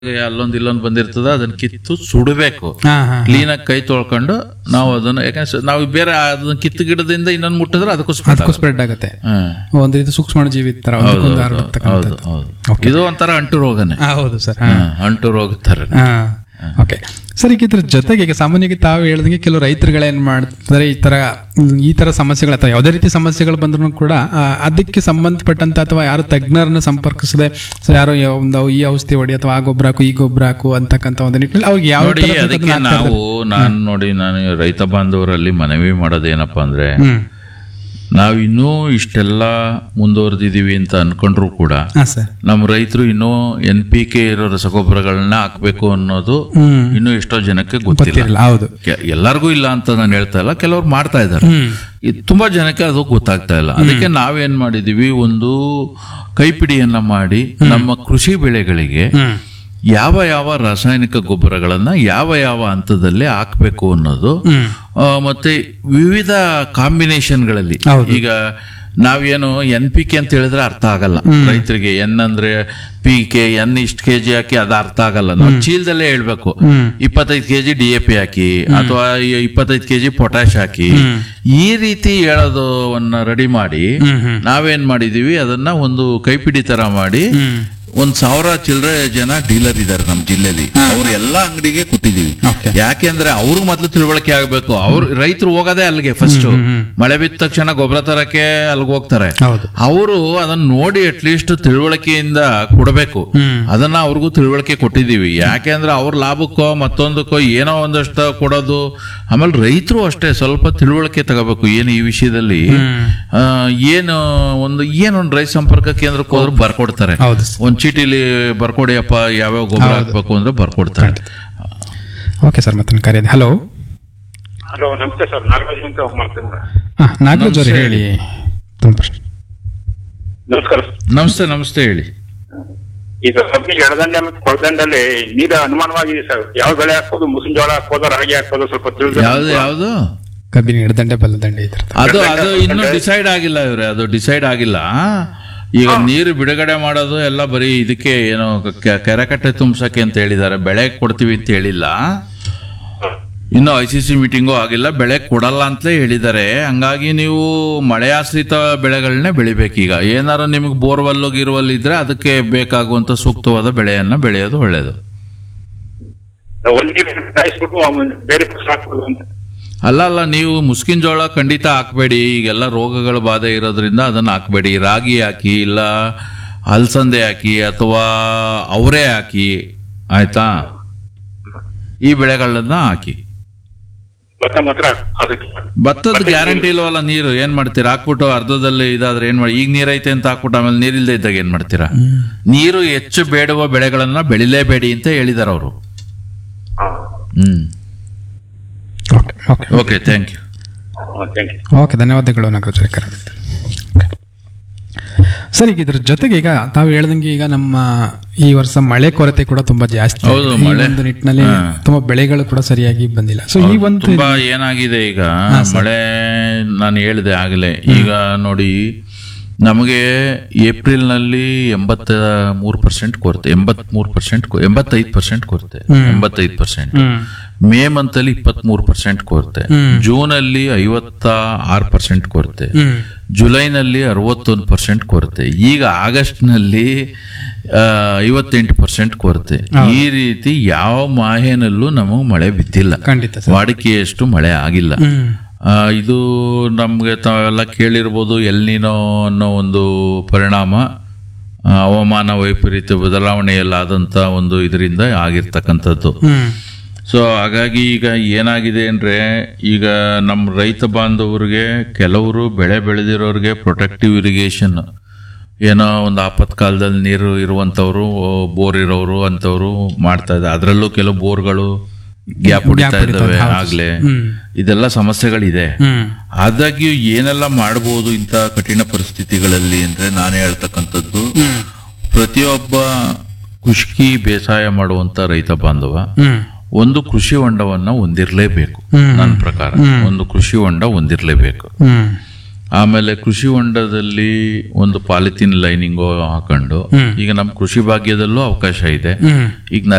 ಅಲ್ಲೊಂದ್ ಇಲ್ಲೊಂದ್ ಬಂದಿರ್ತದ ಅದನ್ನ ಕಿತ್ತು ಸುಡಬೇಕು ಹಾ ಹಾ ಕ್ಲೀನಾಗಿ ಕೈ ತೊಳ್ಕೊಂಡು ನಾವು ಅದನ್ನ ಯಾಕಂದ್ರೆ ನಾವು ಬೇರೆ ಅದನ್ನ ಕಿತ್ತು ಗಿಡದಿಂದ ಇನ್ನೊಂದ್ ಮುಟ್ಟಿದ್ರೆ ಅದಕ್ಕೂ spread ಅದಕ್ಕೂ ಸ್ಪ್ರೆಡ್ ಆಗುತ್ತೆ ಹಾ. ಒಂದು ಇದು ಸೂಕ್ಷ್ಮ ಜೀವಿ ತರ ಒಂದಕ್ಕೊಂದು ಹರಡ್ತಕ್ಕಂಥದ್ದು. ಹೌದು ಹೌದು ಇದು ಒಂಥರ ಅಂಟು ರೋಗನೇ ಹಾ, ಹೌದು ಸರ್ ಹಾ, ಅಂಟು ರೋಗ ತರ ಓಕೆ ಸರ್ ಈಗ ಇದ್ರ ಜೊತೆಗೆ ಈಗ ಸಾಮಾನ್ಯವಾಗಿ ತಾವು ಹೇಳ್ದಂಗೆ ಕೆಲವು ರೈತರುಗಳೇನ್ ಮಾಡ್ತಾರೆ ಈ ತರ ಹ್ಮ್, ಈ ತರ ಸಮಸ್ಯೆಗಳು ಅಥವಾ ಯಾವುದೇ ರೀತಿ ಸಮಸ್ಯೆಗಳು ಬಂದ್ರು ಕೂಡ ಆ, ಅದಕ್ಕೆ ಸಂಬಂಧಪಟ್ಟಂತ ಅಥವಾ ಯಾರು ತಜ್ಞರನ್ನ ಸಂಪರ್ಕಿಸದೆ ಸೊ ಯಾರೋ ಯಾವ ಒಂದು ಈ ಔಷಧಿ ಹೊಡಿ ಅಥವಾ ಆ ಗೊಬ್ಬರ ಹಾಕು ಈ ಗೊಬ್ಬರ ಹಾಕು ಅಂತಕ್ಕಂಥ ಒಂದು ನಿಟ್ಟಿನಲ್ಲಿ ಅವ್ರಿಗೆ ಯಾವ ನೋಡಿ ತರ ಅದಕ್ಕೆ ನಾವು ನಾನು ನೋಡಿ ನಾನು ರೈತ ಬಾಂಧವರಲ್ಲಿ ಮನವಿ ಮಾಡೋದೇನಪ್ಪಾ ಅಂದ್ರೆ ಹ್ಮ್ ನಾವ್ ಇನ್ನೂ ಇಷ್ಟೆಲ್ಲ ಮುಂದುವರೆದಿದೀವಿ ಅಂತ ಅನ್ಕೊಂಡ್ರು ಕೂಡ ಹಾ ಸರ್ ನಮ್ಮ ರೈತರು ಇನ್ನೂ ಎನ್ ಪಿ ಕೆ ಇರೋ ರಸಗೊಬ್ಬರಗಳನ್ನ ಹಾಕ್ಬೇಕು ಅನ್ನೋದು ಹ್ಮ್ ಇನ್ನೂ ಎಷ್ಟೋ ಜನಕ್ಕೆ ಗೊತ್ತಿಲ್ಲ ಗೊತ್ತಿರಲ್ಲ ಹೌದು ಕೆ- ಎಲ್ಲರಿಗೂ ಇಲ್ಲ ಅಂತ ನಾನು ಹೇಳ್ತಾ ಇಲ್ಲ ಕೆಲವ್ರು ಮಾಡ್ತಾ ಇದ್ದಾರೆ ಹ್ಮ್ ಇದ್ ತುಂಬಾ ಜನಕ್ಕೆ ಅದು ಗೊತ್ತಾಗ್ತಾ ಇಲ್ಲ ಅದಕ್ಕೆ ನಾವೇನ್ ಮಾಡಿದೀವಿ ಒಂದು ಕೈಪಿಡಿಯನ್ನ ಮಾಡಿ ನಮ್ಮ ಕೃಷಿ ಬೆಳೆಗಳಿಗೆ ಹ್ಮ್ ಯಾವ ಯಾವ ರಾಸಾಯನಿಕ ಗೊಬ್ಬರಗಳನ್ನ ಯಾವ ಯಾವ ಹಂತದಲ್ಲಿ ಹಾಕ್ಬೇಕು ಅನ್ನೋದು ಹ್ಮ್ ಆ, ಮತ್ತೆ ವಿವಿಧ ಕಾಂಬಿನೇಷನ್ಗಳಲ್ಲಿ ಹೌದು. ಈಗ ನಾವೇನು ಎನ್ ಪಿ ಕೆ ಅಂತ ಹೇಳಿದ್ರೆ ಅರ್ಥ ಆಗಲ್ಲ ರೈತರಿಗೆ ಎನ್ ಅಂದ್ರೆ ಪಿ ಕೆ ಎನ್ ಇಷ್ಟು ಕೆ ಜಿ ಹಾಕಿ ಅದು ಅರ್ಥ ಆಗಲ್ಲ ನಾವು ಚೀಲದಲ್ಲೇ ಹೇಳ್ಬೇಕು ಹ್ಮ್ ಇಪ್ಪತ್ತೈದು ಕೆಜಿ ಡಿ ಎ ಪಿ ಹಾಕಿ ಅಥವಾ ಇಪ್ಪತ್ತೈದು ಕೆಜಿ ಪೊಟ್ಯಾಶ್ ಹಾಕಿ ಈ ರೀತಿ ಹೇಳೋದನ್ನ ರೆಡಿ ಮಾಡಿ ಹ್ಮ್ ಹ್ಮ್ ನಾವೇನ್ ಮಾಡಿದೀವಿ ಅದನ್ನ ಒಂದು ಕೈಪಿಡಿ ತರ ಮಾಡಿ ಹ್ಮ್ ಒಂದ್ ಸಾವಿರ ಚಿಲ್ಲರೆ ಜನ ಡೀಲರ್ ಇದಾರೆ ನಮ್ಮ ಜಿಲ್ಲೆಲಿ ಅವ್ರ ಎಲ್ಲಾ ಅಂಗಡಿಗೆ ಕೊಟ್ಟಿದೀವಿ Okay. ಯಾಕೆಂದ್ರೆ ಅವ್ರು ಮೊದ್ಲು ತಿಳುವಳಿಕೆ ಆಗ್ಬೇಕು ಅವ್ರು ರೈತರು ಹೋಗೋದೇ ಅಲ್ಲಿಗೆ ಫಸ್ಟ್ ಮಳೆ ಬಿದ್ದ ತಕ್ಷಣ ಗೊಬ್ಬರ ತರಕ್ಕೆ ಅಲ್ಲಿಗೆ ಹೋಗ್ತಾರೆ ಹೌದು ಅವರು ಅದನ್ನ ನೋಡಿ ಅಟ್ಲೀಸ್ಟ್ ತಿಳುವಳಿಕೆಯಿಂದ ಕೊಡಬೇಕು ಹ್ಮ್ ಅದನ್ನ ಅವ್ರಿಗೂ ತಿಳುವಳಿಕೆ ಕೊಟ್ಟಿದೀವಿ ಯಾಕೆಂದ್ರೆ ಅವ್ರ ಲಾಭಕ್ಕೋ ಮತ್ತೊಂದಕ್ಕೋ ಏನೋ ಒಂದಷ್ಟು ಕೊಡೋದು ಆಮೇಲೆ ರೈತರು ಅಷ್ಟೇ ಸ್ವಲ್ಪ ತಿಳುವಳಿಕೆ ತಗೋಬೇಕು ಏನು ಈ ವಿಷಯದಲ್ಲಿ ಆ, ಏನು ಒಂದು ಏನೊಂದು ರೈತ ಸಂಪರ್ಕ ಕೇಂದ್ರಕ್ಕೆ ಹೋದ್ರೆ ಬರ್ಕೊಡ್ತಾರೆ ಹೌದು ಸರ್. ಒಂದ್ ಚೀಟಿಲಿ ಬರ್ಕೊಡಿಯಪ್ಪ ಯಾವ್ಯಾವ ಗೊಬ್ಬರ ಹಾಕ್ಬೇಕು ಅಂದ್ರೆ ಬರ್ಕೊಡ್ತಾರೆ ಓಕೆ ಸರ್ ಮತ್ತೆ ಕರೆಯೋದು ಹಲೋ ಹಲೋ ನಮಸ್ತೆ ಸರ್ ನಾಗರಾಜ್ ಅಂತ ಮಾಡ್ತೀನಿ ಹಾ ನಾಗರಾಜ್ ಅವ್ರು ಹೇಳಿ ತಮ್ಮ ಪ್ರಶ್ನೆ ನಮಸ್ಕಾರ ನಮಸ್ತೆ ನಮಸ್ತೆ ಹೇಳಿ ಈಗ ಕಬ್ಬಿ ಎಡದಂಡೆ ಮತ್ತು ಕೊಳದಂಡಲ್ಲಿ ನೀರು ಅನುಮಾನವಾಗಿದೆ ಸರ್ ಯಾವ ಬೆಳೆ ಹಾಕೋದು ಮುಸುನ್ ಜೋಳ ಹಾಕೋದು ರಾಗಿ ಹಾಕೋದು ಸ್ವಲ್ಪ ತಿಳಿದು ಯಾವ್ದು ಯಾವ್ದು ಕಬ್ಬಿನ ಎಡದಂಡೆ ಬಲ್ಲದಂಡೆ ಇದ್ರ ಅದು ಅದು ಇನ್ನೂ ಡಿಸೈಡ್ ಆಗಿಲ್ಲ ಇವ್ರೆ ಅದು ಡಿಸೈಡ್ ಆಗಿಲ್ಲ ಈಗ ನೀರು ಬಿಡುಗಡೆ ಮಾಡೋದು ಎಲ್ಲ ಬರೀ ಇದಕ್ಕೆ ಏನೋ ಕೆ- ಕೆರೆಕಟ್ಟೆ ತುಂಬ್ಸಕ್ಕೆ ಅಂತ ಹೇಳಿದ್ದಾರೆ ಬೆಳೆ ಕೊಡ್ತೀವಿ ಅಂತ ಹೇಳಿಲ್ಲ ಇನ್ನು ಐ ಸಿ ಸಿ ಮೀಟಿಂಗು ಆಗಿಲ್ಲ ಬೆಳೆ ಕೊಡಲ್ಲ ಅಂತಲೇ ಹೇಳಿದ್ದಾರೆ ಹಂಗಾಗಿ ನೀವು ಮಳೆ ಆಶ್ರಿತ ಬೆಳೆಗಳನ್ನೇ ಬೆಳಿಬೇಕೀಗ ಏನಾರು ನಿಮಗೆ ಬೋರ್ವೆಲ್ ಗಿರ್ವಲ್ ಇದ್ರೆ ಅದಕ್ಕೆ ಬೇಕಾಗುವಂತ ಸೂಕ್ತವಾದ ಬೆಳೆಯನ್ನ ಬೆಳೆಯೋದು ಒಳ್ಳೆಯದು ಒಂದ್ ನೀರು ಕಾಯಿಸ್ಬಿಟ್ಟು ಆಮೇಲೆ ಬೇರೆ ಫಸಲು ಹಾಕ್ಬೋದು ಅಂತ ಅಲ್ಲ ಅಲ್ಲ ನೀವು ಮುಸ್ಕಿನ ಜೋಳ ಖಂಡಿತ ಹಾಕ್ಬೇಡಿ ಈಗೆಲ್ಲ ರೋಗಗಳ ಬಾಧೆ ಇರೋದ್ರಿಂದ ಅದನ್ನ ಹಾಕ್ಬೇಡಿ ರಾಗಿ ಹಾಕಿ ಇಲ್ಲ ಅಲಸಂದೆ ಹಾಕಿ ಅಥವಾ ಅವರೇ ಹಾಕಿ ಆಯ್ತಾ ಈ ಬೆಳೆಗಳನ್ನ ಹಾಕಿ ಭತ್ತ ಮಾತ್ರ ಅದಕ್ಕೆ ಭತ್ತದ ಗ್ಯಾರಂಟಿ ಇಲ್ವಲ್ಲ ನೀರು ಏನ್ ಮಾಡ್ತೀರಾ ಹಾಕ್ಬಿಟ್ಟು ಅರ್ಧದಲ್ಲಿ ಇದಾದ್ರೆ ಏನ್ ಮಾಡಿ ಈಗ ನೀರೈತೆ ಅಂತ ಹಾಕ್ಬಿಟ್ಟು ಆಮೇಲೆ ನೀರಿಲ್ದೇ ಇದ್ದಾಗ ಏನ್ ಮಾಡ್ತೀರಾ ನೀರು ಹೆಚ್ಚು ಬೇಡುವ ಬೆಳೆಗಳನ್ನ ಬೆಳಿಲೇಬೇಡಿ ಅಂತ ಹೇಳಿದಾರೆ ಅವರು ಹಾ hmm okay okay okay thank you thank you okay ಧನ್ಯವಾದಗಳು ನಾಗರಾಜ್ ಅವರೇ ಕರೆ ಮಾಡಿದ್ದಕ್ಕೆ. ಸರ್ ಈಗ ಇದ್ರ ಜೊತೆಗೆ ಈಗ ತಾವು ಹೇಳ್ದಂಗೆ ಈಗ ನಮ್ಮ ಈ ವರ್ಷ ಮಳೆ ಕೊರತೆ ಕೂಡ ತುಂಬಾ ಜಾಸ್ತಿ ಹೌದು, ಆಗಿದೆ. ಈ ಮಳೆ. ಒಂದು ನಿಟ್ಟಿನಲ್ಲಿ ತುಂಬಾ ಬೆಳೆಗಳು ಕೂಡ ಸರಿಯಾಗಿ ಬಂದಿಲ್ಲ ಸೊ ಈ ಒಂದು ತುಂಬಾ ಏನಾಗಿದೆ ಈಗ ಮಳೆ ನಾನು ಹೇಳಿದೆ ಆಗಲೇ ಈಗ ನೋಡಿ ನಮಗೆ ಏಪ್ರಿಲ್ ನಲ್ಲಿ ಎಂಬತ್ತ ಮೂರು ಪರ್ಸೆಂಟ್ ಕೊರತೆ ಎಂಬತ್ ಮೂರು ಪರ್ಸೆಂಟ್ ಎಂಬತ್ತೈದು ಪರ್ಸೆಂಟ್ ಕೊರತೆ ಎಂಬತ್ತೈದು ಪರ್ಸೆಂಟ್ ಹ್ಮ್ ಮೇ ಮಂತ್ ಅಲ್ಲಿ ಇಪ್ಪತ್ತ್ ಮೂರು ಪರ್ಸೆಂಟ್ ಕೊರತೆ ಜೂನ್ ಅಲ್ಲಿ ಐವತ್ತ ಆರು ಪರ್ಸೆಂಟ್ ಕೊರತೆ ಹ್ಮ್ ಜುಲೈನಲ್ಲಿ ಅರವತ್ತೊಂದು ಪರ್ಸೆಂಟ್ ಕೊರತೆ ಈಗ ಆಗಸ್ಟ್ ನಲ್ಲಿ ಆ, ಐವತ್ತೆಂಟು ಪರ್ಸೆಂಟ್ ಕೊರತೆ ಈ ರೀತಿ ಯಾವ ಮಾಹೆನಲ್ಲೂ ನಮಗೆ ಮಳೆ ಬಿದ್ದಿಲ್ಲ ಖಂಡಿತ ಸರ್ ವಾಡಿಕೆಯಷ್ಟು ಮಳೆ ಆಗಿಲ್ಲ ಹ್ಮ್ ಆ, ಇದು ನಮಗೆ ತಾವೆಲ್ಲ ಕೇಳಿರ್ಬೋದು ಎಲ್ನಿನೋ ಅನ್ನೋ ಒಂದು ಪರಿಣಾಮ ಆ, ಹವಾಮಾನ ವೈಪರೀತ್ಯ ಬದಲಾವಣೆಯಲ್ಲಾದಂಥ ಒಂದು ಇದರಿಂದ ಆಗಿರ್ತಕ್ಕಂಥದ್ದು ಹ್ಮ್ ಸೊ ಹಾಗಾಗಿ ಈಗ ಏನಾಗಿದೆ ಅಂದ್ರೆ ಈಗ ನಮ್ಮ ರೈತ ಬಾಂಧವರಿಗೆ ಕೆಲವರು ಬೆಳೆ ಬೆಳೆದಿರೋರಿಗೆ ಪ್ರೊಟೆಕ್ಟಿವ್ ಇರಿಗೇಷನ್ ಏನೋ ಒಂದು ಆಪತ್ಕಾಲದಲ್ಲಿ ನೀರು ಇರುವಂತವ್ರು ಬೋರ್ ಇರೋರು ಅಂತವ್ರು ಮಾಡ್ತಾ ಇದ್ದಾರೆ ಅದರಲ್ಲೂ ಕೆಲವು ಬೋರ್ಗಳು ಗ್ಯಾಪ್ ಹೊಡಿತಾ ಇದ್ದಾವೆ ಆಗ್ಲೇ ಇದೆಲ್ಲ ಸಮಸ್ಯೆಗಳಿದೆ ಹ್ಮ್ ಆದಾಗ್ಯೂ ಏನೆಲ್ಲ ಮಾಡಬಹುದು ಇಂಥ ಕಠಿಣ ಪರಿಸ್ಥಿತಿಗಳಲ್ಲಿ ಅಂದ್ರೆ ನಾನು ಹೇಳ್ತಕ್ಕಂಥದ್ದು ಪ್ರತಿಯೊಬ್ಬ ಖುಷ್ಕಿ ಬೇಸಾಯ ಮಾಡುವಂತ ರೈತ ಬಾಂಧವ ಹ್ಮ್ ಒಂದು ಕೃಷಿ ಹೊಂಡವನ್ನ ಹೊಂದಿರಲೇಬೇಕು ನನ್ನ ಪ್ರಕಾರ ಒಂದು ಕೃಷಿ ಹೊಂಡ ಹೊಂದಿರಲೇಬೇಕು ಹ್ಮ್ ಆಮೇಲೆ ಕೃಷಿ ಹೊಂಡದಲ್ಲಿ ಒಂದು ಪಾಲಿಥಿನ್ ಲೈನಿಂಗು ಹಾಕೊಂಡು ಈಗ ನಮ್ಮ ಕೃಷಿ ಭಾಗ್ಯದಲ್ಲೂ ಅವಕಾಶ ಇದೆ ಹ್ಮ್ ಈಗ